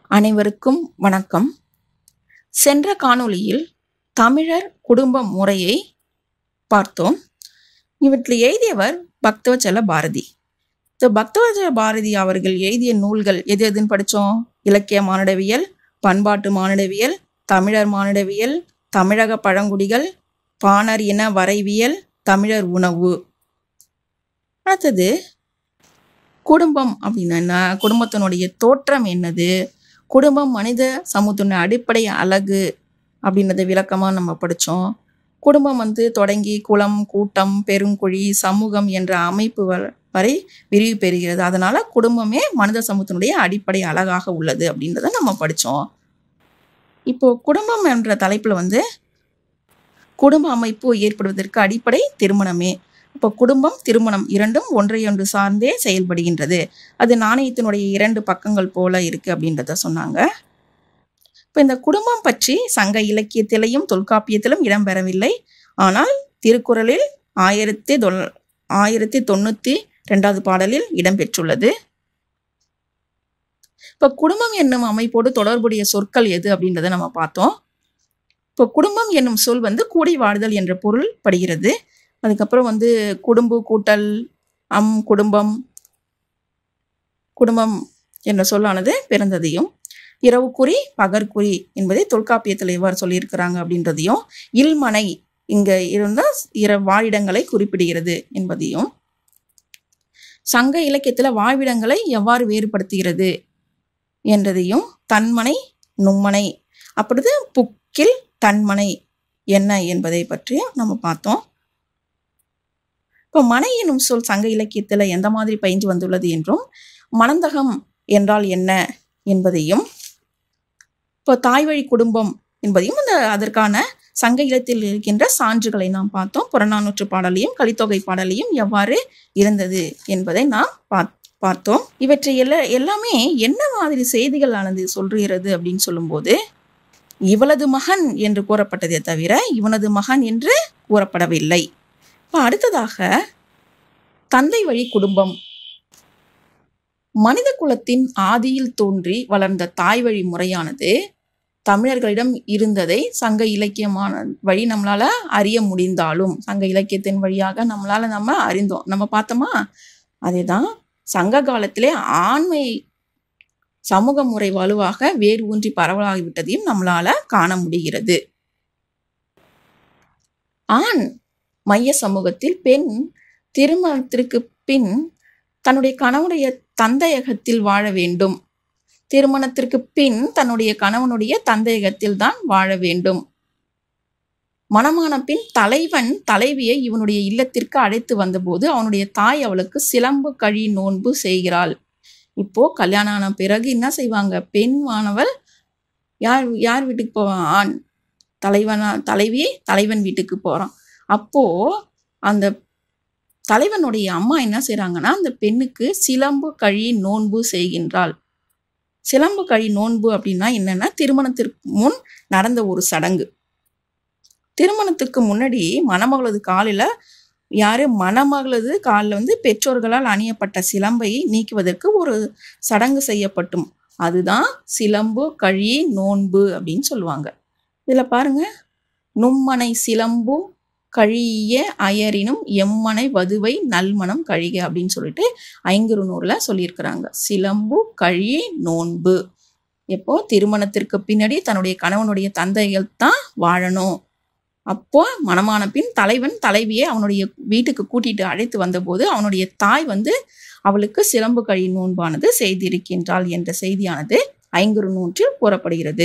அனைவருக்கும் வணக்கம் சென்ற காணொளியில் தமிழர் குடும்ப முறையை பார்த்தோம் இவற்றில் எழுதியவர் பக்தவச்சல பாரதி இந்த பக்தவச்சல பாரதி அவர்கள் எழுதிய நூல்கள் எது எதுன்னு படித்தோம் இலக்கிய மானிடவியல் பண்பாட்டு மானிடவியல் தமிழர் மானிடவியல் தமிழக பழங்குடிகள் பாணர் இன வரைவியல் தமிழர் உணவு அடுத்தது குடும்பம் அப்படின்னா என்ன குடும்பத்தினுடைய தோற்றம் என்னது குடும்பம் மனித சமூகத்தினுடைய அடிப்படை அழகு அப்படின்றத விளக்கமாக நம்ம படித்தோம் குடும்பம் வந்து தொடங்கி குளம் கூட்டம் பெருங்குழி சமூகம் என்ற அமைப்பு வ- வரை விரிவு பெறுகிறது அதனால குடும்பமே மனித சமூகத்தினுடைய அடிப்படை அழகாக உள்ளது அப்படின்றத நம்ம படித்தோம் இப்போ குடும்பம் என்ற தலைப்பில் வந்து குடும்ப அமைப்பு ஏற்படுவதற்கு அடிப்படை திருமணமே இப்போ குடும்பம் திருமணம் இரண்டும் ஒன்றையொன்று சார்ந்தே செயல்படுகின்றது அது நாணயத்தினுடைய இரண்டு பக்கங்கள் போல இருக்கு அப்படின்றத சொன்னாங்க இப்போ இந்த குடும்பம் பற்றி சங்க இலக்கியத்திலையும் தொல்காப்பியத்திலும் இடம்பெறவில்லை ஆனால் திருக்குறளில் ஆயிரத்தி தொல் ஆயிரத்தி தொண்ணூற்றி ரெண்டாவது பாடலில் இடம்பெற்றுள்ளது இப்போ குடும்பம் என்னும் அமைப்போடு தொடர்புடைய சொற்கள் எது அப்படின்றத நம்ம பார்த்தோம் இப்போ குடும்பம் என்னும் சொல் வந்து கூடி வாழ்தல் என்ற பொருள் படுகிறது அதுக்கப்புறம் வந்து குடும்பு கூட்டல் அம் குடும்பம் குடும்பம் என்ற சொல்லானது பிறந்ததையும் இரவுக்குறி பகற்குறி என்பதை தொல்காப்பியத்தில் எவ்வாறு சொல்லியிருக்கிறாங்க அப்படின்றதையும் இல்மனை இங்க இருந்த இர வாழிடங்களை குறிப்பிடுகிறது என்பதையும் சங்க இலக்கியத்தில் வாழ்விடங்களை எவ்வாறு வேறுபடுத்துகிறது என்றதையும் தன்மனை நும்மனை அப்பொழுது புக்கில் தன்மனை என்ன என்பதை பற்றியும் நம்ம பார்த்தோம் இப்போ மனை எனும் சொல் சங்க இலக்கியத்தில் எந்த மாதிரி பயின்று வந்துள்ளது என்றும் மணந்தகம் என்றால் என்ன என்பதையும் இப்போ தாய்வழி குடும்பம் என்பதையும் அந்த அதற்கான சங்க இலத்தில் இருக்கின்ற சான்றுகளை நாம் பார்த்தோம் புறநானூற்று பாடலையும் கலித்தொகை பாடலையும் எவ்வாறு இருந்தது என்பதை நாம் பாத்- பார்த்தோம் இவற்றை எல்லா எல்லாமே என்ன மாதிரி செய்திகளானது சொல்கிறது அப்படின்னு சொல்லும்போது இவளது மகன் என்று கூறப்பட்டதே தவிர இவனது மகன் என்று கூறப்படவில்லை இப்போ அடுத்ததாக தந்தை வழி குடும்பம் மனித குலத்தின் ஆதியில் தோன்றி வளர்ந்த தாய் வழி முறையானது தமிழர்களிடம் இருந்ததை சங்க இலக்கியமான வழி நம்மளால அறிய முடிந்தாலும் சங்க இலக்கியத்தின் வழியாக நம்மளால நம்ம அறிந்தோம் நம்ம பார்த்தோமா அதேதான் சங்க காலத்திலே ஆண்மை சமூக முறை வலுவாக வேர் ஊன்றி பரவலாகிவிட்டதையும் நம்மளால காண முடிகிறது ஆண் மைய சமூகத்தில் பெண் திருமணத்திற்கு பின் தன்னுடைய கணவனுடைய தந்தையகத்தில் வாழ வேண்டும் திருமணத்திற்கு பின் தன்னுடைய கணவனுடைய தந்தையகத்தில் தான் வாழ வேண்டும் மணமான பின் தலைவன் தலைவியை இவனுடைய இல்லத்திற்கு அழைத்து வந்தபோது அவனுடைய தாய் அவளுக்கு சிலம்பு கழி நோன்பு செய்கிறாள் இப்போ கல்யாணம் ஆன பிறகு என்ன செய்வாங்க பெண் மாணவள் யார் யார் வீட்டுக்கு போவான் ஆண் தலைவனா தலைவி தலைவன் வீட்டுக்கு போறான் அப்போ அந்த தலைவனுடைய அம்மா என்ன செய்றாங்கன்னா அந்த பெண்ணுக்கு சிலம்பு கழி நோன்பு செய்கின்றாள் சிலம்பு கழி நோன்பு அப்படின்னா என்னன்னா திருமணத்திற்கு முன் நடந்த ஒரு சடங்கு திருமணத்துக்கு முன்னாடி மணமகளது காலில் யாரு மணமகளது காலில் வந்து பெற்றோர்களால் அணியப்பட்ட சிலம்பை நீக்குவதற்கு ஒரு சடங்கு செய்யப்பட்டும் அதுதான் சிலம்பு கழி நோன்பு அப்படின்னு சொல்லுவாங்க இதில் பாருங்க நும்மனை சிலம்பு கழிய அயரினும் எம்மனை வதுவை நல்மணம் கழிக அப்படின்னு சொல்லிட்டு ஐங்குறுநூறில் சொல்லியிருக்கிறாங்க சிலம்பு கழி நோன்பு எப்போ திருமணத்திற்கு பின்னாடி தன்னுடைய கணவனுடைய தந்தைகள் தான் வாழணும் அப்போ மணமான பின் தலைவன் தலைவியை அவனுடைய வீட்டுக்கு கூட்டிட்டு அழைத்து வந்தபோது அவனுடைய தாய் வந்து அவளுக்கு சிலம்பு கழி நோன்பானது செய்திருக்கின்றாள் என்ற செய்தியானது ஐங்குறு நூற்றில் கூறப்படுகிறது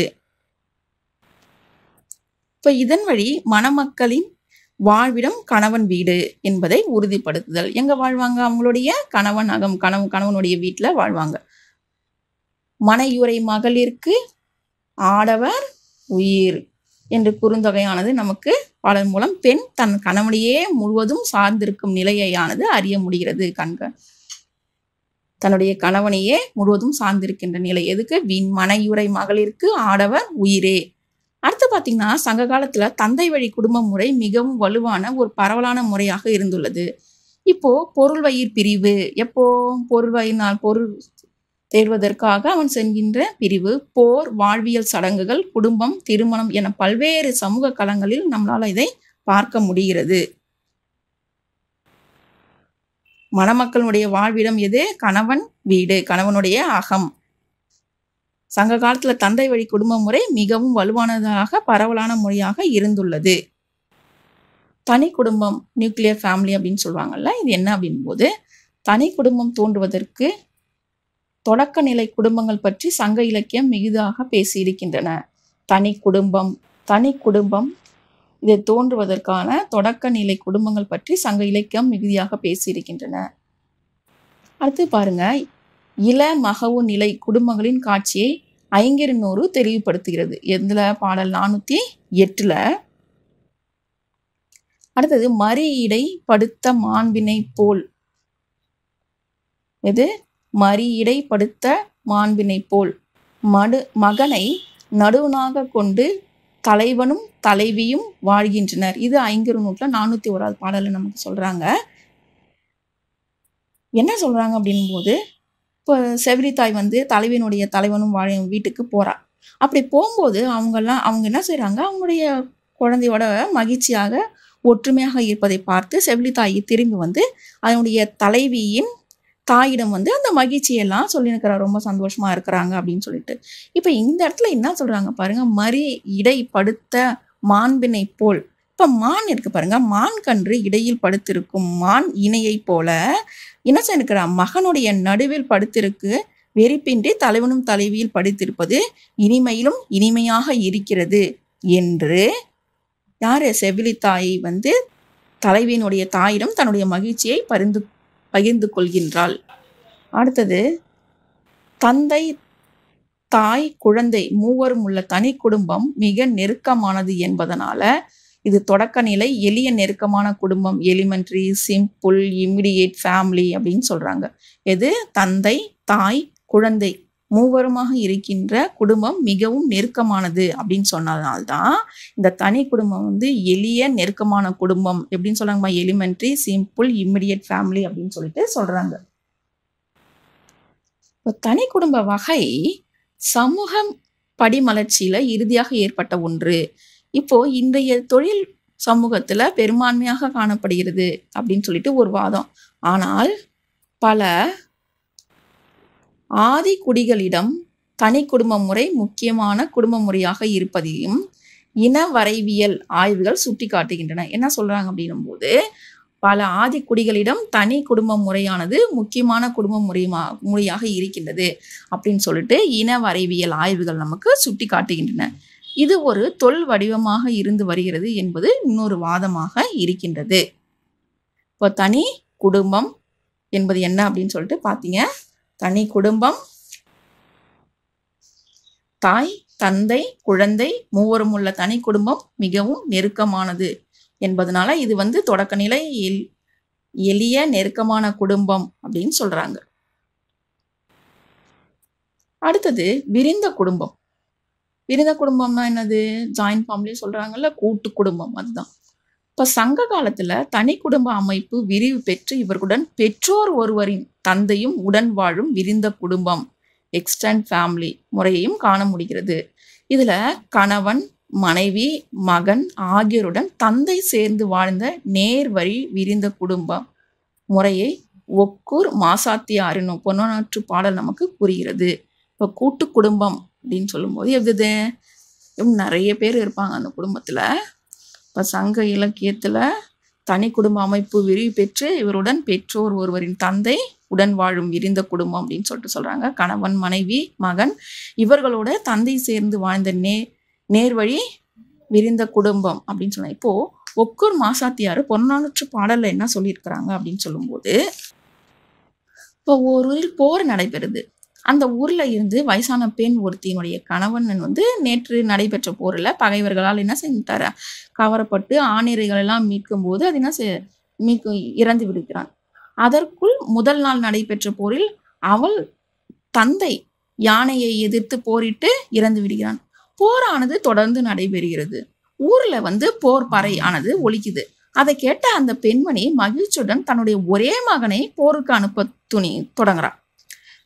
இப்போ இதன் வழி மணமக்களின் வாழ்விடம் கணவன் வீடு என்பதை உறுதிப்படுத்துதல் எங்க வாழ்வாங்க அவங்களுடைய கணவன் அகம் கணவன் கணவனுடைய வீட்டுல வாழ்வாங்க மனையுறை மகளிருக்கு ஆடவர் உயிர் என்று குறுந்தொகையானது நமக்கு பாடல் மூலம் பெண் தன் கணவனையே முழுவதும் சார்ந்திருக்கும் நிலையானது அறிய முடிகிறது கண்க தன்னுடைய கணவனையே முழுவதும் சார்ந்திருக்கின்ற நிலை எதுக்கு விண் மனையுறை மகளிருக்கு ஆடவர் உயிரே அடுத்து பார்த்தீங்கன்னா சங்க காலத்துல தந்தை வழி குடும்ப முறை மிகவும் வலுவான ஒரு பரவலான முறையாக இருந்துள்ளது இப்போ பொருள் வயிர் பிரிவு எப்போ பொருள் வயிர் நாள் பொருள் தேடுவதற்காக அவன் செல்கின்ற பிரிவு போர் வாழ்வியல் சடங்குகள் குடும்பம் திருமணம் என பல்வேறு சமூக களங்களில் நம்மளால இதை பார்க்க முடிகிறது மணமக்களுடைய வாழ்விடம் எது கணவன் வீடு கணவனுடைய அகம் சங்க காலத்துல தந்தை வழி குடும்ப முறை மிகவும் வலுவானதாக பரவலான முறையாக இருந்துள்ளது தனி குடும்பம் நியூக்ளியர் ஃபேமிலி அப்படின்னு சொல்லுவாங்கல்ல இது என்ன அப்படின் போது தனி குடும்பம் தோன்றுவதற்கு தொடக்க நிலை குடும்பங்கள் பற்றி சங்க இலக்கியம் மிகுதாக பேசியிருக்கின்றன தனி குடும்பம் தனி குடும்பம் இது தோன்றுவதற்கான தொடக்க நிலை குடும்பங்கள் பற்றி சங்க இலக்கியம் மிகுதியாக பேசியிருக்கின்றன அடுத்து பாருங்க இள மகவு நிலை குடும்பங்களின் காட்சியை ஐங்கிரநூறு தெளிவுபடுத்துகிறது எதுல பாடல் நானூத்தி எட்டுல அடுத்தது மறியீடை படுத்த மாண்பினை போல் எது மறியீடை படுத்த மாண்பினை போல் மடு மகனை நடுவனாக கொண்டு தலைவனும் தலைவியும் வாழ்கின்றனர் இது ஐங்கிற நூற்றுல நானூத்தி ஓராவது பாடல்ல நமக்கு சொல்றாங்க என்ன சொல்றாங்க அப்படின் போது இப்போ செவிலித்தாய் வந்து தலைவனுடைய தலைவனும் வாழ வீட்டுக்கு போறா அப்படி போகும்போது அவங்கெல்லாம் அவங்க என்ன செய்றாங்க அவங்களுடைய குழந்தையோட மகிழ்ச்சியாக ஒற்றுமையாக இருப்பதை பார்த்து செவிலித்தாய் திரும்பி வந்து அதனுடைய தலைவியின் தாயிடம் வந்து அந்த மகிழ்ச்சியெல்லாம் சொல்லியிருக்கிறா ரொம்ப சந்தோஷமா இருக்கிறாங்க அப்படின்னு சொல்லிட்டு இப்போ இந்த இடத்துல என்ன சொல்றாங்க பாருங்க மறி இடை படுத்த மாண்பினை போல் இப்போ மான் இருக்கு பாருங்க மான் கன்று இடையில் படுத்திருக்கும் மான் இணையை போல என்ன செய்யிருக்கிறா மகனுடைய நடுவில் படுத்திருக்கு வெறிப்பின்றி தலைவனும் தலைவியில் படுத்திருப்பது இனிமையிலும் இனிமையாக இருக்கிறது என்று யாரு செவிலி தாய் வந்து தலைவியினுடைய தாயிடம் தன்னுடைய மகிழ்ச்சியை பரிந்து பகிர்ந்து கொள்கின்றாள் அடுத்தது தந்தை தாய் குழந்தை மூவரும் உள்ள தனி குடும்பம் மிக நெருக்கமானது என்பதனால இது தொடக்க நிலை எளிய நெருக்கமான குடும்பம் எலிமெண்ட்ரி சிம்பிள் இமிடியேட் ஃபேமிலி அப்படின்னு சொல்றாங்க எது தந்தை தாய் குழந்தை மூவருமாக இருக்கின்ற குடும்பம் மிகவும் நெருக்கமானது அப்படின்னு சொன்னதுனால்தான் இந்த தனி குடும்பம் வந்து எளிய நெருக்கமான குடும்பம் எப்படின்னு சொல்றாங்கம்மா எலிமெண்ட்ரி சிம்பிள் இமிடியேட் ஃபேமிலி அப்படின்னு சொல்லிட்டு சொல்றாங்க இப்போ தனி குடும்ப வகை சமூக படிமலர்ச்சியில இறுதியாக ஏற்பட்ட ஒன்று இப்போ இன்றைய தொழில் சமூகத்துல பெரும்பான்மையாக காணப்படுகிறது அப்படின்னு சொல்லிட்டு ஒரு வாதம் ஆனால் பல ஆதி குடிகளிடம் தனி குடும்ப முறை முக்கியமான குடும்ப முறையாக இருப்பதையும் இன வரைவியல் ஆய்வுகள் சுட்டி காட்டுகின்றன என்ன சொல்றாங்க அப்படின்னும் போது பல ஆதி குடிகளிடம் தனி குடும்ப முறையானது முக்கியமான குடும்ப முறையுமா முறையாக இருக்கின்றது அப்படின்னு சொல்லிட்டு இன வரைவியல் ஆய்வுகள் நமக்கு சுட்டி காட்டுகின்றன இது ஒரு தொல் வடிவமாக இருந்து வருகிறது என்பது இன்னொரு வாதமாக இருக்கின்றது இப்போ தனி குடும்பம் என்பது என்ன அப்படின்னு சொல்லிட்டு பார்த்தீங்க தனி குடும்பம் தாய் தந்தை குழந்தை மூவரும் உள்ள தனி குடும்பம் மிகவும் நெருக்கமானது என்பதனால இது வந்து தொடக்க நிலை எல்- எளிய நெருக்கமான குடும்பம் அப்படின்னு சொல்றாங்க அடுத்தது விரிந்த குடும்பம் விரிந்த குடும்பம்னா என்னது ஜாயிண்ட் ஃபேமிலி சொல்றாங்கல்ல கூட்டு குடும்பம் அதுதான் இப்ப சங்க காலத்துல தனி குடும்ப அமைப்பு விரிவு பெற்று இவர்களுடன் பெற்றோர் ஒருவரின் தந்தையும் உடன் வாழும் விரிந்த குடும்பம் எக்ஸ்டெண்ட் ஃபேமிலி முறையையும் காண முடிகிறது இதுல கணவன் மனைவி மகன் ஆகியோருடன் தந்தை சேர்ந்து வாழ்ந்த நேர்வழி விரிந்த குடும்பம் முறையை ஒக்கூர் மாசாத்தியாரினும் பொன்னாற்று பாடல் நமக்கு புரிகிறது இப்போ கூட்டு குடும்பம் அப்படின்னு சொல்லும்போது எது நிறைய பேர் இருப்பாங்க அந்த குடும்பத்துல இப்போ சங்க இலக்கியத்துல தனி குடும்ப அமைப்பு விரிவு பெற்று இவருடன் பெற்றோர் ஒருவரின் தந்தை உடன் வாழும் விரிந்த குடும்பம் அப்படின்னு சொல்லிட்டு சொல்றாங்க கணவன் மனைவி மகன் இவர்களோட தந்தை சேர்ந்து வாழ்ந்த நே நேர்வழி விரிந்த குடும்பம் அப்படின்னு சொன்னா இப்போ ஒக்கூர் மாசாத்தியார் பொன்னானற்று பாடல்ல என்ன சொல்லியிருக்கிறாங்க அப்படின்னு சொல்லும்போது இப்போ ஒரு ஊரில் போர் நடைபெறுது அந்த ஊர்ல இருந்து வயசான பெண் ஒருத்தியினுடைய கணவன் வந்து நேற்று நடைபெற்ற போர்ல பகைவர்களால் என்ன செஞ்சுட்டாரு கவரப்பட்டு ஆணிரைகள் எல்லாம் மீட்கும் போது அது என்ன செய்- மீட்கும் இறந்து விடுகிறான் அதற்குள் முதல் நாள் நடைபெற்ற போரில் அவள் தந்தை யானையை எதிர்த்து போரிட்டு இறந்து விடுகிறான் போரானது தொடர்ந்து நடைபெறுகிறது ஊர்ல வந்து போர் பறை ஆனது ஒலிக்குது அதை கேட்ட அந்த பெண்மணி மகிழ்ச்சியுடன் தன்னுடைய ஒரே மகனை போருக்கு அனுப்ப துணி தொடங்குறா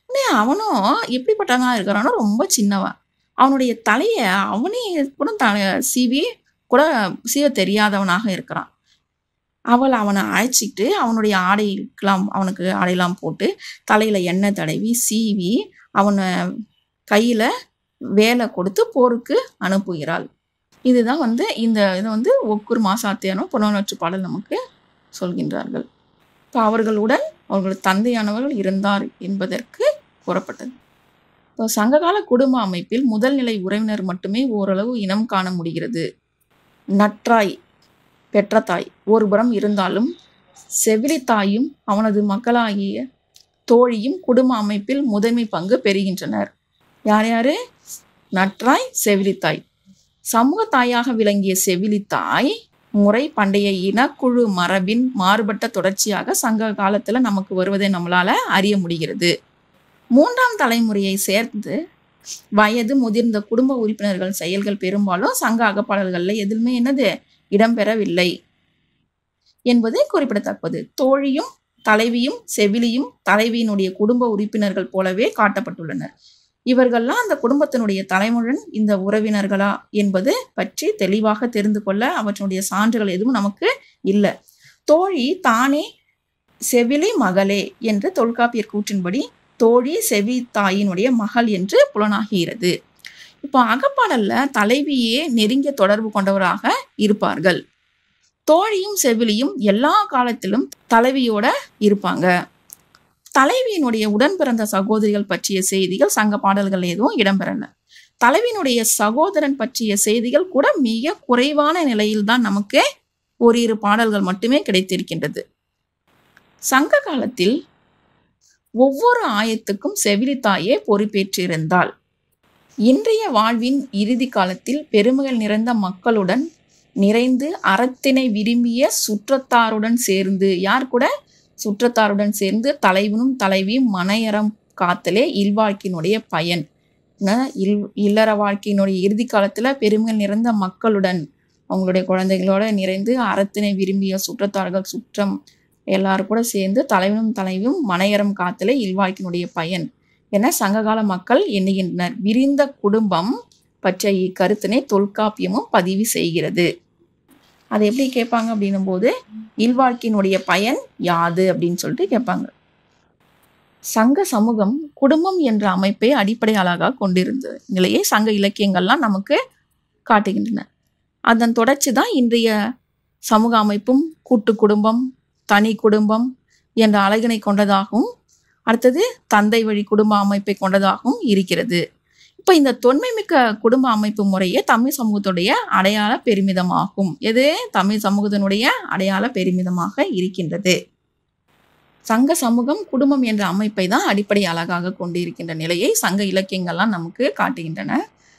உடனே அவனும் எப்படிப்பட்டவனா இருக்கிறானோ ரொம்ப சின்னவன் அவனுடைய தலையை அவனே கூட த சீவி கூட சீவ தெரியாதவனாக இருக்கிறான் அவள் அவனை அழைச்சிட்டு அவனுடைய ஆடைக்கெல்லாம் அவனுக்கு ஆடையெல்லாம் போட்டு தலையில் எண்ணெய் தடவி சீவி அவனை கையில் வேலை கொடுத்து போருக்கு அனுப்புகிறாள் இதுதான் வந்து இந்த இதை வந்து ஒக்கூர் மாசாத்தியானும் புனர்நற்று பாடல் நமக்கு சொல்கின்றார்கள் இப்போ அவர்களுடன் அவர்கள் தந்தையானவர்கள் இருந்தார் என்பதற்கு கூறப்பட்டது இப்போ சங்ககால குடும்ப அமைப்பில் முதல் நிலை உறவினர் மட்டுமே ஓரளவு இனம் காண முடிகிறது நற்றாய் பெற்ற தாய் ஒருபுறம் இருந்தாலும் செவிலி தாயும் அவனது மக்களாகிய தோழியும் குடும்ப அமைப்பில் முதன்மை பங்கு பெறுகின்றனர் யார் யாரு நற்றாய் செவிலித்தாய் சமூக தாயாக விளங்கிய செவிலித்தாய் முறை பண்டைய இனக்குழு மரபின் மாறுபட்ட தொடர்ச்சியாக சங்க காலத்துல நமக்கு வருவதை நம்மளால அறிய முடிகிறது மூன்றாம் தலைமுறையை சேர்ந்து வயது முதிர்ந்த குடும்ப உறுப்பினர்கள் செயல்கள் பெரும்பாலும் சங்க அகப்பாடல்கள்ல எதுவுமே என்னது இடம்பெறவில்லை என்பது குறிப்பிடத்தக்கது தோழியும் தலைவியும் செவிலியும் தலைவியினுடைய குடும்ப உறுப்பினர்கள் போலவே காட்டப்பட்டுள்ளனர் இவர்கள்லாம் அந்த குடும்பத்தினுடைய தலைமுடன் இந்த உறவினர்களா என்பது பற்றி தெளிவாக தெரிந்து கொள்ள அவற்றினுடைய சான்றுகள் எதுவும் நமக்கு இல்லை தோழி தானே செவிலி மகளே என்று தொல்காப்பியர் கூற்றின்படி தோழி செவி தாயினுடைய மகள் என்று புலனாகிறது இப்போ அகப்பாடல்ல தலைவியே நெருங்கிய தொடர்பு கொண்டவராக இருப்பார்கள் தோழியும் செவிலியும் எல்லா காலத்திலும் தலைவியோட இருப்பாங்க தலைவியினுடைய உடன் பிறந்த சகோதரிகள் பற்றிய செய்திகள் சங்க பாடல்கள் எதுவும் இடம்பெறல தலைவியினுடைய சகோதரன் பற்றிய செய்திகள் கூட மிக குறைவான நிலையில்தான் நமக்கு ஓரிரு பாடல்கள் மட்டுமே கிடைத்திருக்கின்றது சங்க காலத்தில் ஒவ்வொரு ஆயத்துக்கும் செவிலித்தாயே பொறுப்பேற்றிருந்தாள் இன்றைய வாழ்வின் இறுதி காலத்தில் பெருமைகள் நிறைந்த மக்களுடன் நிறைந்து அறத்தினை விரும்பிய சுற்றத்தாருடன் சேர்ந்து யார் கூட சுற்றத்தாருடன் சேர்ந்து தலைவனும் தலைவியும் மனையறம் காத்தலே இல்வாழ்க்கையினுடைய பயன் ந- இல் இல்லற வாழ்க்கையினுடைய இறுதி காலத்துல பெருமைகள் நிறைந்த மக்களுடன் அவங்களுடைய குழந்தைகளோட நிறைந்து அறத்தினை விரும்பிய சுற்றத்தார்கள் சுற்றம் எல்லாரும் கூட சேர்ந்து தலைவனும் தலைவியும் மனையறம் காத்தலே இல்வாழ்க்கையினுடைய பயன் என சங்ககால மக்கள் எண்ணுகின்றனர் விரிந்த குடும்பம் பற்றிய இக்கருத்தினை தொல்காப்பியமும் பதிவு செய்கிறது அதை எப்படி கேட்பாங்க அப்படின்னும் போது இல்வாழ்க்கையினுடைய பயன் யாது அப்படின்னு சொல்லிட்டு கேட்பாங்க சங்க சமூகம் குடும்பம் என்ற அமைப்பை அடிப்படையாளாக கொண்டிருந்த நிலையை சங்க இலக்கியங்கள்லாம் நமக்கு காட்டுகின்றன அதன் தொடர்ச்சி தான் இன்றைய சமூக அமைப்பும் கூட்டு குடும்பம் தனி குடும்பம் என்ற அழகினை கொண்டதாகவும் அடுத்தது தந்தை வழி குடும்ப அமைப்பை கொண்டதாகவும் இருக்கிறது இப்போ இந்த தொன்மைமிக்க குடும்ப அமைப்பு முறையே தமிழ் சமூகத்துடைய அடையாள பெருமிதமாகும் எது தமிழ் சமூகத்தினுடைய அடையாள பெருமிதமாக இருக்கின்றது சங்க சமூகம் குடும்பம் என்ற அமைப்பை தான் அடிப்படை அழகாக கொண்டிருக்கின்ற நிலையை சங்க இலக்கியங்கள்லாம் நமக்கு காட்டுகின்றன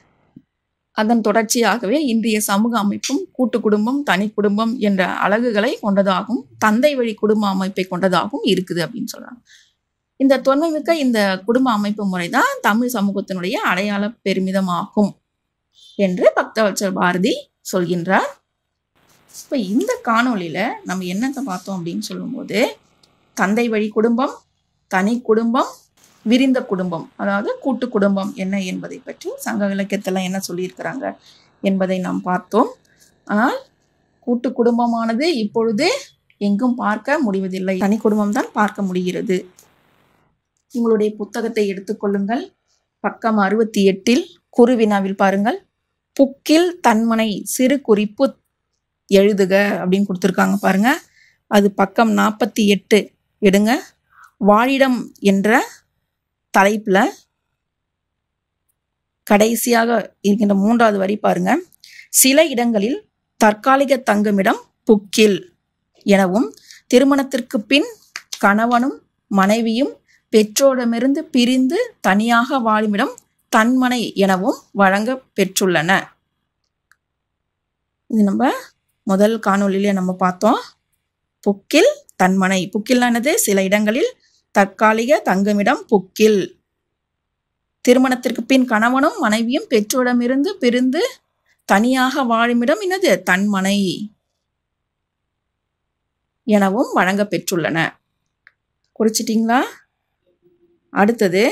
அதன் தொடர்ச்சியாகவே இன்றைய சமூக அமைப்பும் கூட்டு குடும்பம் தனி குடும்பம் என்ற அழகுகளை கொண்டதாகவும் தந்தை வழி குடும்ப அமைப்பை கொண்டதாகவும் இருக்குது அப்படின்னு சொல்றாங்க இந்த தொன்மைமிக்க இந்த குடும்ப அமைப்பு முறை தான் தமிழ் சமூகத்தினுடைய அடையாள பெருமிதமாகும் என்று பக்தவச்சல் பாரதி சொல்கின்றார் இப்போ இந்த காணொளியில நம்ம என்னத்தை பார்த்தோம் அப்படின்னு சொல்லும்போது தந்தை வழி குடும்பம் தனி குடும்பம் விரிந்த குடும்பம் அதாவது கூட்டு குடும்பம் என்ன என்பதை பற்றி சங்க இலக்கியத்தில் என்ன சொல்லியிருக்கிறாங்க என்பதை நாம் பார்த்தோம் ஆனால் கூட்டு குடும்பமானது இப்பொழுது எங்கும் பார்க்க முடிவதில்லை தனி குடும்பம் தான் பார்க்க முடிகிறது உங்களுடைய புத்தகத்தை எடுத்துக்கொள்ளுங்கள் பக்கம் அறுபத்தி எட்டில் குருவினாவில் பாருங்கள் புக்கில் தன்மனை சிறு குறிப்பு எழுதுக அப்படின்னு கொடுத்துருக்காங்க பாருங்க அது பக்கம் நாற்பத்தி எட்டு எடுங்க வாழிடம் என்ற தலைப்புல கடைசியாக இருக்கின்ற மூன்றாவது வரி பாருங்க சில இடங்களில் தற்காலிக தங்குமிடம் புக்கில் எனவும் திருமணத்திற்கு பின் கணவனும் மனைவியும் பெற்றோரிடமிருந்து பிரிந்து தனியாக வாழுமிடம் தன்மனை எனவும் வழங்க பெற்றுள்ளன இது நம்ம முதல் காணொளியிலே நம்ம பார்த்தோம் புக்கில் தன்மனை புக்கில் என்னது சில இடங்களில் தற்காலிக தங்குமிடம் புக்கில் திருமணத்திற்கு பின் கணவனும் மனைவியும் பெற்றோரிடமிருந்து பிரிந்து தனியாக வாழுமிடம் என்னது தன்மனை எனவும் வழங்க பெற்றுள்ளன குறிச்சிட்டீங்களா அடுத்தது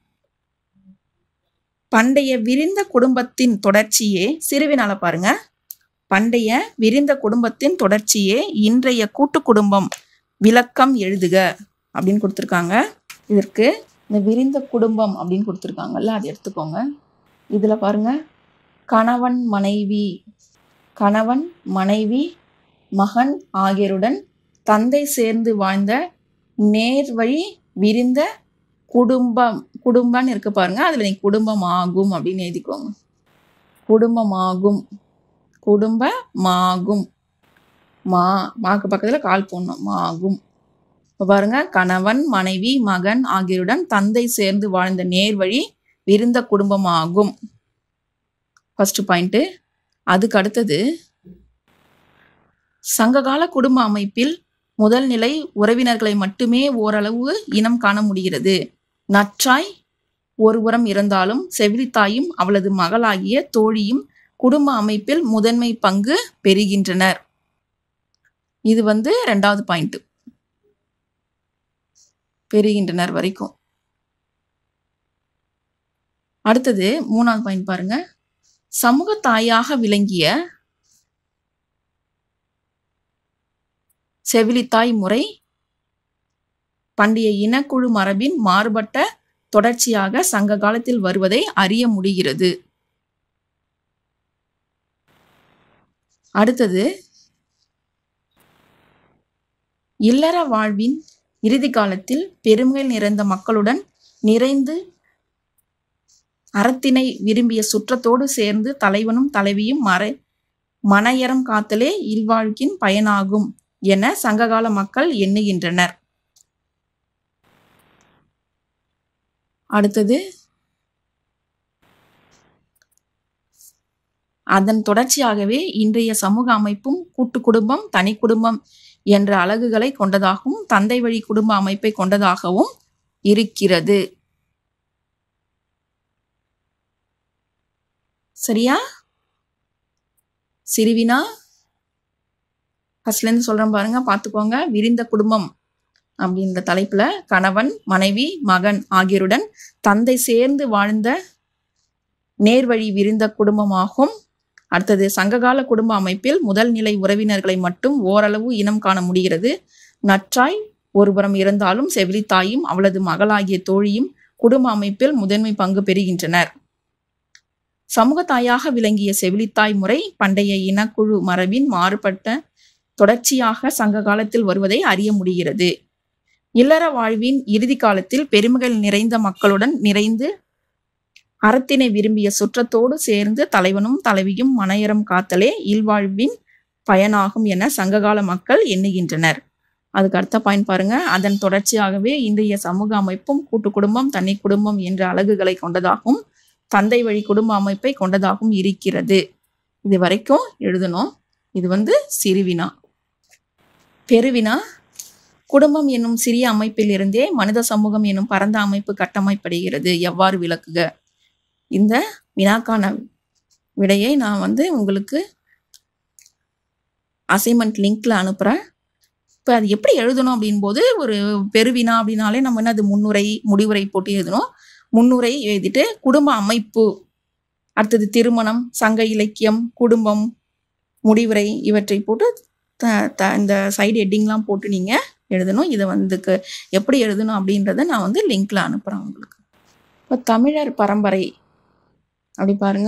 பண்டைய விரிந்த குடும்பத்தின் தொடர்ச்சியே சிறுவினால பாருங்க பண்டைய விரிந்த குடும்பத்தின் தொடர்ச்சியே இன்றைய கூட்டு குடும்பம் விளக்கம் எழுதுக அப்படின்னு கொடுத்துருக்காங்க இதற்கு இந்த விரிந்த குடும்பம் அப்படின்னு கொடுத்துருக்காங்கல்ல அதை எடுத்துக்கோங்க இதில் பாருங்க கணவன் மனைவி கணவன் மனைவி மகன் ஆகியோருடன் தந்தை சேர்ந்து வாழ்ந்த நேர்வழி விரிந்த குடும்பம் குடும்பம்னு இருக்கு பாருங்க அதில் நீ குடும்பம் ஆகும் அப்படின்னு எழுதிக்கோங்க குடும்பமாகும் குடும்பமாகும் மா மாக்கு பக்கத்தில் கால் போடணும் மாகும் இப்போ பாருங்க கணவன் மனைவி மகன் ஆகியோருடன் தந்தை சேர்ந்து வாழ்ந்த நேர்வழி விருந்த குடும்பமாகும் ஃபர்ஸ்ட் பாயிண்ட்டு அதுக்கு அடுத்தது சங்ககால குடும்ப அமைப்பில் முதல் நிலை உறவினர்களை மட்டுமே ஓரளவு இனம் காண முடிகிறது நற்றாய் ஒருபுறம் இருந்தாலும் செவிலித்தாயும் அவளது மகளாகிய தோழியும் குடும்ப அமைப்பில் முதன்மை பங்கு பெறுகின்றனர் இது வந்து ரெண்டாவது பாயிண்ட் பெறுகின்றனர் வரைக்கும் அடுத்தது மூணாவது பாயிண்ட் பாருங்க சமூக தாயாக விளங்கிய செவிலித்தாய் முறை பண்டைய இனக்குழு மரபின் மாறுபட்ட தொடர்ச்சியாக சங்க காலத்தில் வருவதை அறிய முடிகிறது அடுத்தது இல்லற வாழ்வின் இறுதி காலத்தில் பெருமை நிறைந்த மக்களுடன் நிறைந்து அறத்தினை விரும்பிய சுற்றத்தோடு சேர்ந்து தலைவனும் தலைவியும் மறை மனையறம் காத்தலே இல்வாழ்க்கின் பயனாகும் என சங்ககால மக்கள் எண்ணுகின்றனர் அடுத்தது அதன் தொடர்ச்சியாகவே இன்றைய சமூக அமைப்பும் கூட்டு குடும்பம் தனி குடும்பம் என்ற அலகுகளை கொண்டதாகவும் தந்தை வழி குடும்ப அமைப்பை கொண்டதாகவும் இருக்கிறது சரியா சிறுவினா ஃபர்ஸ்ட்லேருந்து சொல்கிறேன் பாருங்க பார்த்துக்கோங்க விரிந்த குடும்பம் அப்படின்ற தலைப்பில் கணவன் மனைவி மகன் ஆகியோருடன் தந்தை சேர்ந்து வாழ்ந்த நேர்வழி விரிந்த குடும்பமாகும் அடுத்தது சங்ககால குடும்ப அமைப்பில் முதல் நிலை உறவினர்களை மட்டும் ஓரளவு இனம் காண முடிகிறது நற்றாய் ஒருபுறம் இருந்தாலும் செவிலித்தாயும் அவளது மகளாகிய தோழியும் குடும்ப அமைப்பில் முதன்மை பங்கு பெறுகின்றனர் சமூக தாயாக விளங்கிய செவிலித்தாய் முறை பண்டைய இனக்குழு மரபின் மாறுபட்ட தொடர்ச்சியாக சங்க காலத்தில் வருவதை அறிய முடிகிறது இல்லற வாழ்வின் இறுதி காலத்தில் பெருமைகள் நிறைந்த மக்களுடன் நிறைந்து அறத்தினை விரும்பிய சுற்றத்தோடு சேர்ந்து தலைவனும் தலைவியும் மனையறம் காத்தலே இல்வாழ்வின் பயனாகும் என சங்ககால மக்கள் எண்ணுகின்றனர் அதுக்கு அடுத்த பாயிண்ட் பாருங்க அதன் தொடர்ச்சியாகவே இன்றைய சமூக அமைப்பும் கூட்டு குடும்பம் தனி குடும்பம் என்ற அலகுகளை கொண்டதாகவும் தந்தை வழி குடும்ப அமைப்பை கொண்டதாகவும் இருக்கிறது இது வரைக்கும் எழுதணும் இது வந்து சிறுவினா பெருவினா குடும்பம் என்னும் சிறிய அமைப்பில் இருந்தே மனித சமூகம் என்னும் பரந்த அமைப்பு கட்டமைப்படுகிறது எவ்வாறு விளக்குக இந்த வினாக்கான விடையை நான் வந்து உங்களுக்கு அசைன்மெண்ட் லிங்க்ல அனுப்புகிறேன் இப்போ அது எப்படி எழுதணும் அப்படின் போது ஒரு பெருவினா அப்படின்னாலே நம்ம என்ன அது முன்னுரை முடிவுரை போட்டு எழுதணும் முன்னுரை எழுதிட்டு குடும்ப அமைப்பு அடுத்தது திருமணம் சங்க இலக்கியம் குடும்பம் முடிவுரை இவற்றை போட்டு த த இந்த சைடு ஹெட்டிங்லாம் போட்டு நீங்கள் எழுதணும் இதை வந்துக்கு எப்படி எழுதணும் அப்படின்றத நான் வந்து லிங்க்ல அனுப்புகிறேன் உங்களுக்கு இப்போ தமிழர் பரம்பரை அப்படி பாருங்க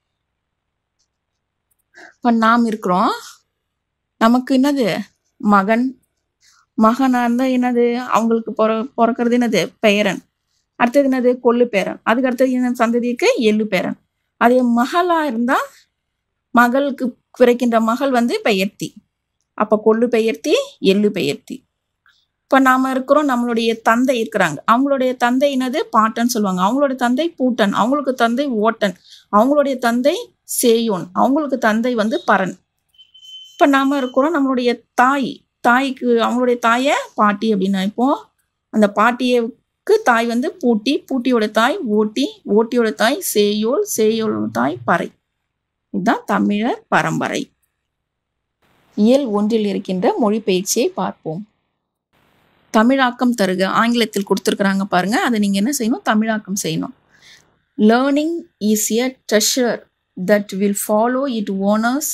இப்போ நாம் இருக்கிறோம் நமக்கு என்னது மகன் மகனா இருந்தா என்னது அவங்களுக்கு பிற பிறக்கிறது என்னது பெயரன் அடுத்தது என்னது கொள்ளு பேரன் அதுக்கு அடுத்தது என்ன சந்ததிக்கு எள்ளு பேரன் அதே மகளா இருந்தா மகளுக்கு பிறக்கின்ற மகள் வந்து பெயர்த்தி அப்ப கொள்ளு பெயர்த்தி எள்ளு பெயர்த்தி இப்ப நாம இருக்கிறோம் நம்மளுடைய தந்தை இருக்கிறாங்க அவங்களுடைய தந்தை என்னது பாட்டன் சொல்லுவாங்க அவங்களுடைய தந்தை பூட்டன் அவங்களுக்கு தந்தை ஓட்டன் அவங்களுடைய தந்தை சேயோன் அவங்களுக்கு தந்தை வந்து பரன் இப்ப நாம இருக்கிறோம் நம்மளுடைய தாய் தாய்க்கு அவங்களுடைய தாயை பாட்டி அப்படின்னு நினைப்போம் அந்த பாட்டியக்கு தாய் வந்து பூட்டி பூட்டியோட தாய் ஓட்டி ஓட்டியோட தாய் சேயோல் சேயோலோட தாய் பறை இதுதான் தமிழர் பரம்பரை இயல் ஒன்றில் இருக்கின்ற மொழிபெயர்ச்சியை பார்ப்போம் தமிழாக்கம் தருக ஆங்கிலத்தில் கொடுத்துருக்குறாங்க பாருங்க அதை நீங்கள் என்ன செய்யணும் தமிழாக்கம் செய்யணும் learning is a treasure that will follow it owners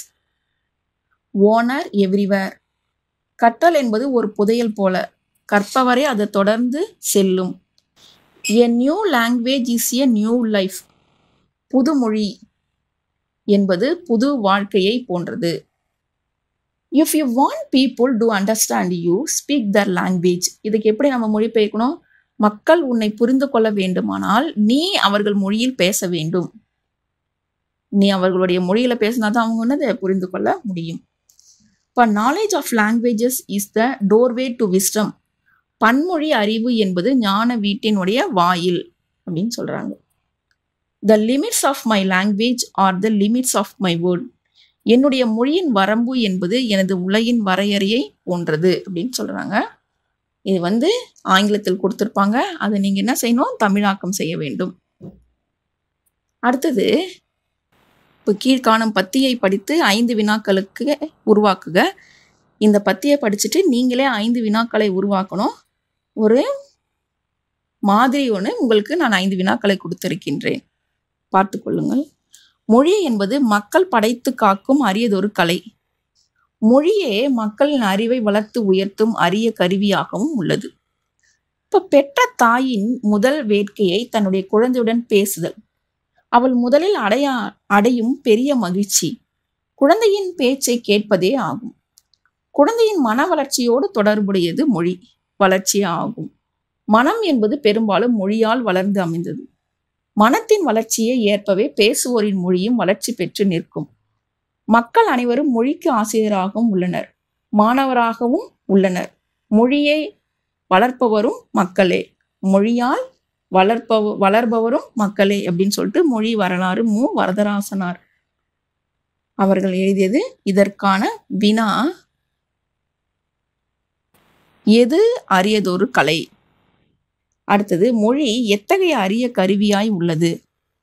owner everywhere கற்றல் என்பது ஒரு புதையல் போல கற்பவரை அதை தொடர்ந்து செல்லும் a new language is a new life புது மொழி என்பது புது வாழ்க்கையை போன்றது if you want people to understand you speak their language இதுக்கு எப்படி நம்ம மொழிபெயர்க்கணும் மக்கள் உன்னை புரிந்து கொள்ள வேண்டுமானால் நீ அவர்கள் மொழியில் பேச வேண்டும் நீ அவர்களுடைய மொழியில பேசினா தான் அவங்க என்னதை புரிந்து கொள்ள முடியும் இப்போ knowledge of languages is the doorway to wisdom பன்மொழி அறிவு என்பது ஞான வீட்டினுடைய வாயில் அப்படின்னு சொல்றாங்க the limits of my language are the limits of my word என்னுடைய மொழியின் வரம்பு என்பது எனது உலகின் வரையறையை போன்றது அப்படின்னு சொல்றாங்க இது வந்து ஆங்கிலத்தில் கொடுத்துருப்பாங்க அதை நீங்க என்ன செய்யணும் தமிழாக்கம் செய்ய வேண்டும் அடுத்தது இப்போ கீழ்காணும் பத்தியை படித்து ஐந்து வினாக்களுக்கு உருவாக்குக இந்த பத்தியை படிச்சுட்டு நீங்களே ஐந்து வினாக்களை உருவாக்கணும் ஒரு மாதிரி ஒன்று உங்களுக்கு நான் ஐந்து வினாக்களை கொடுத்திருக்கின்றேன் பார்த்து கொள்ளுங்கள் மொழி என்பது மக்கள் படைத்து காக்கும் அரியதொரு கலை மொழியே மக்களின் அறிவை வளர்த்து உயர்த்தும் அரிய கருவியாகவும் உள்ளது இப்ப பெற்ற தாயின் முதல் வேட்கையை தன்னுடைய குழந்தையுடன் பேசுதல் அவள் முதலில் அடையா அடையும் பெரிய மகிழ்ச்சி குழந்தையின் பேச்சை கேட்பதே ஆகும் குழந்தையின் மன வளர்ச்சியோடு தொடர்புடையது மொழி வளர்ச்சியே ஆகும் மனம் என்பது பெரும்பாலும் மொழியால் வளர்ந்து அமைந்தது மனத்தின் வளர்ச்சியை ஏற்பவே பேசுவோரின் மொழியும் வளர்ச்சி பெற்று நிற்கும் மக்கள் அனைவரும் மொழிக்கு ஆசிரியராகவும் உள்ளனர் மாணவராகவும் உள்ளனர் மொழியை வளர்ப்பவரும் மக்களே மொழியால் வளர்ப்பவ வளர்பவரும் மக்களே அப்படின்னு சொல்லிட்டு மொழி வரலாறு மு வரதராசனார் அவர்கள் எழுதியது இதற்கான வினா எது அரியதொரு கலை அடுத்தது மொழி எத்தகைய அரிய கருவியாய் உள்ளது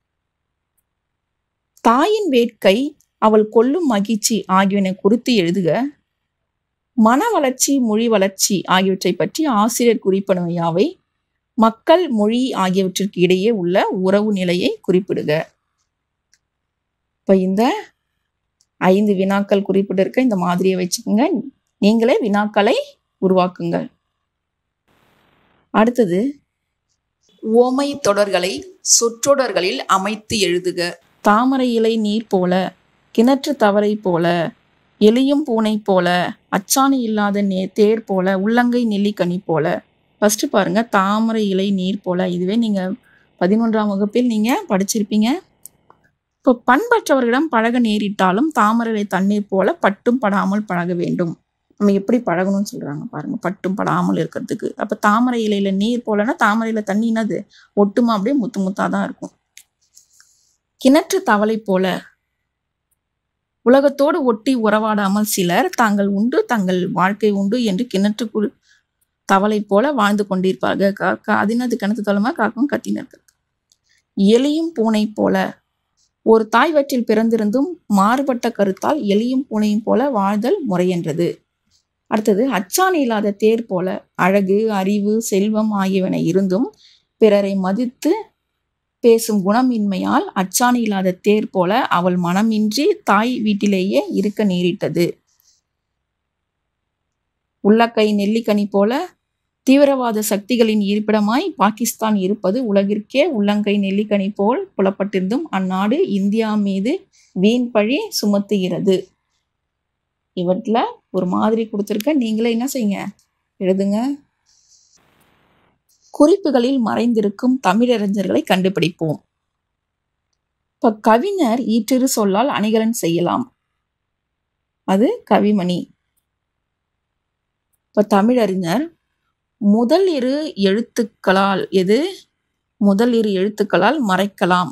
தாயின் வேட்கை அவள் கொள்ளும் மகிழ்ச்சி ஆகியவனை குறித்து எழுதுக மன வளர்ச்சி மொழி வளர்ச்சி ஆகியவற்றை பற்றி ஆசிரியர் குறிப்பிடும் யாவை மக்கள் மொழி ஆகியவற்றிற்கு இடையே உள்ள உறவு நிலையை குறிப்பிடுக இப்ப இந்த ஐந்து வினாக்கள் குறிப்பிட்டிருக்க இந்த மாதிரியை வச்சுக்கோங்க நீங்களே வினாக்களை உருவாக்குங்கள் அடுத்தது ஓமை தொடர்களை சொற்றொடர்களில் அமைத்து எழுதுக தாமரை இலை நீர் போல கிணற்று தவறை போல எலியும் பூனை போல அச்சாணி இல்லாத நே தேர் போல உள்ளங்கை நெல்லிக்கனி போல ஃபர்ஸ்ட் பாருங்க தாமரை இலை நீர் போல இதுவே நீங்க பதினொன்றாம் வகுப்பில் நீங்க படிச்சிருப்பீங்க இப்போ பண்பற்றவர்களிடம் பழக நேரிட்டாலும் தாமரை இலை தண்ணீர் போல பட்டும் படாமல் பழக வேண்டும் நம்ம எப்படி பழகணும்னு சொல்றாங்க பாருங்க பட்டும் படாமல் இருக்கிறதுக்கு அப்ப தாமரை இலையில நீர் போலன்னா தாமரை இலை தண்ணி என்னது ஒட்டுமா அப்படியே முத்து முத்தா தான் இருக்கும் கிணற்று தவளை போல உலகத்தோடு ஒட்டி உறவாடாமல் சிலர் தாங்கள் உண்டு தங்கள் வாழ்க்கை உண்டு என்று கிணற்றுக்குள் தவளை போல வாழ்ந்து கொண்டிருப்பார்கள் கா- கா- அது என்னது கிணத்து தளமா காக்கும் கத்தினர்கள் எலியும் பூனை போல ஒரு தாய் வயிற்றில் பிறந்திருந்தும் மாறுபட்ட கருத்தால் எலியும் பூனையும் போல வாழ்தல் முறையென்றது அடுத்தது அச்சாணி இல்லாத தேர் போல அழகு அறிவு செல்வம் ஆகியவன இருந்தும் பிறரை மதித்து பேசும் குணமின்மையால் அச்சாணி இல்லாத தேர் போல அவள் மனமின்றி தாய் வீட்டிலேயே இருக்க நேரிட்டது உள்ளக்கை நெல்லிக்கனி போல தீவிரவாத சக்திகளின் இருப்பிடமாய் பாகிஸ்தான் இருப்பது உலகிற்கே உள்ளங்கை நெல்லிக்கனி போல் புலப்பட்டிருந்தும் அந்நாடு இந்தியா மீது வீண் பழி சுமத்துகிறது இவற்றில் ஒரு மாதிரி கொடுத்துருக்க நீங்களே என்ன செய்யுங்க எழுதுங்க குறிப்புகளில் மறைந்திருக்கும் தமிழறிஞர்களை கண்டுபிடிப்போம் இப்ப கவிஞர் ஈற்றிரு சொல்லால் அணிகலன் செய்யலாம் அது கவிமணி இப்ப தமிழறிஞர் முதல் இரு எழுத்துக்களால் எது முதல் இரு எழுத்துக்களால் மறைக்கலாம்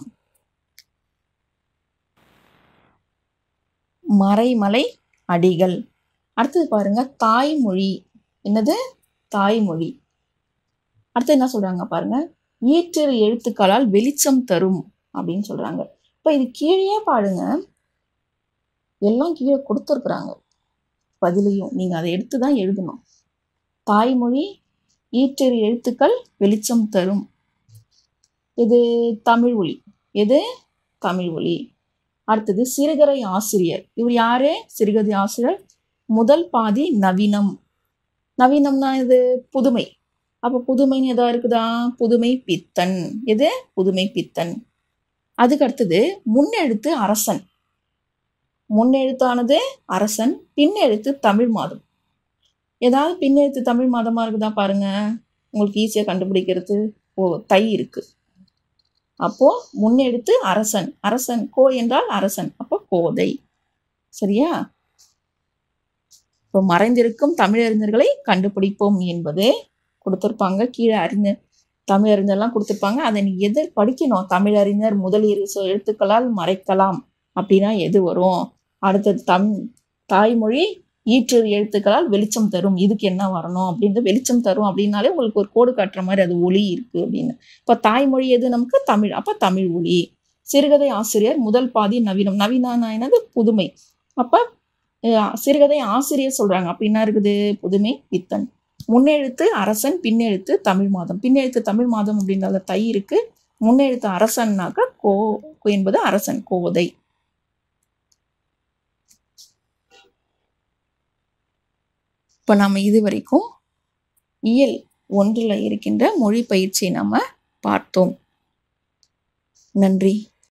மறைமலை அடிகள் அடுத்தது பாருங்க தாய்மொழி என்னது தாய்மொழி அடுத்து என்ன சொல்றாங்க பாருங்க ஈற்றிரு எழுத்துக்களால் வெளிச்சம் தரும் அப்படின்னு சொல்றாங்க இப்ப இது கீழே பாருங்க எல்லாம் கீழே கொடுத்துருக்குறாங்க பதிலையும் நீங்க அதை எடுத்து தான் எழுதணும் தாய்மொழி ஈற்றிரு எழுத்துக்கள் வெளிச்சம் தரும் இது தமிழ் ஒளி எது தமிழ் ஒளி அடுத்தது சிறுகதை ஆசிரியர் இவர் யாரு சிறுகதை ஆசிரியர் முதல் பாதி நவீனம் நவீனம்னா இது புதுமை அப்ப புதுமைன்னு எதா இருக்குதா புதுமை பித்தன் எது புதுமை பித்தன் அதுக்கு அடுத்தது முன்னெழுத்து அரசன் முன்னெழுத்தானது அரசன் பின்னெழுத்து தமிழ் மாதம் ஏதாவது பின்னெழுத்து தமிழ் மாதமா இருக்குதா பாருங்க உங்களுக்கு ஈஸியா கண்டுபிடிக்கிறது ஓ தை இருக்கு அப்போ முன்னெடுத்து அரசன் அரசன் கோ என்றால் அரசன் அப்போ கோதை சரியா இப்போ மறைந்திருக்கும் தமிழறிஞர்களை கண்டுபிடிப்போம் என்பது கொடுத்துருப்பாங்க கீழே அறிஞர் தமிழறிஞர்லாம் கொடுத்துருப்பாங்க அதை நீ எது படிக்கணும் தமிழறிஞர் முதலிரு சொ- எழுத்துக்களால் மறைக்கலாம் அப்படின்னா எது வரும் அடுத்தது தம் தாய்மொழி ஈற்றிரு எழுத்துக்களால் வெளிச்சம் தரும் இதுக்கு என்ன வரணும் அப்படின்னு வெளிச்சம் தரும் அப்படின்னாலே உங்களுக்கு ஒரு கோடு காட்டுற மாதிரி அது ஒளி இருக்கு அப்படின்னு இப்போ தாய்மொழி எது நமக்கு தமிழ் அப்போ தமிழ் ஒளி சிறுகதை ஆசிரியர் முதல் பாதி நவீனம் நவீனா என்னது புதுமை அப்போ சிறுகதை ஆசிரியர் சொல்றாங்க அப்ப என்ன இருக்குது புதுமை பித்தன் முன்னெழுத்து அரசன் பின்னெழுத்து தமிழ் மாதம் பின்னெழுத்து தமிழ் மாதம் அப்படின்றத தை இருக்கு முன்னெழுத்து அரசன்னாக்க கோ கோ என்பது அரசன் கோதை இப்போ நம்ம இது வரைக்கும் இயல் ஒன்றில் இருக்கின்ற மொழி பயிற்சியை நம்ம பார்த்தோம் நன்றி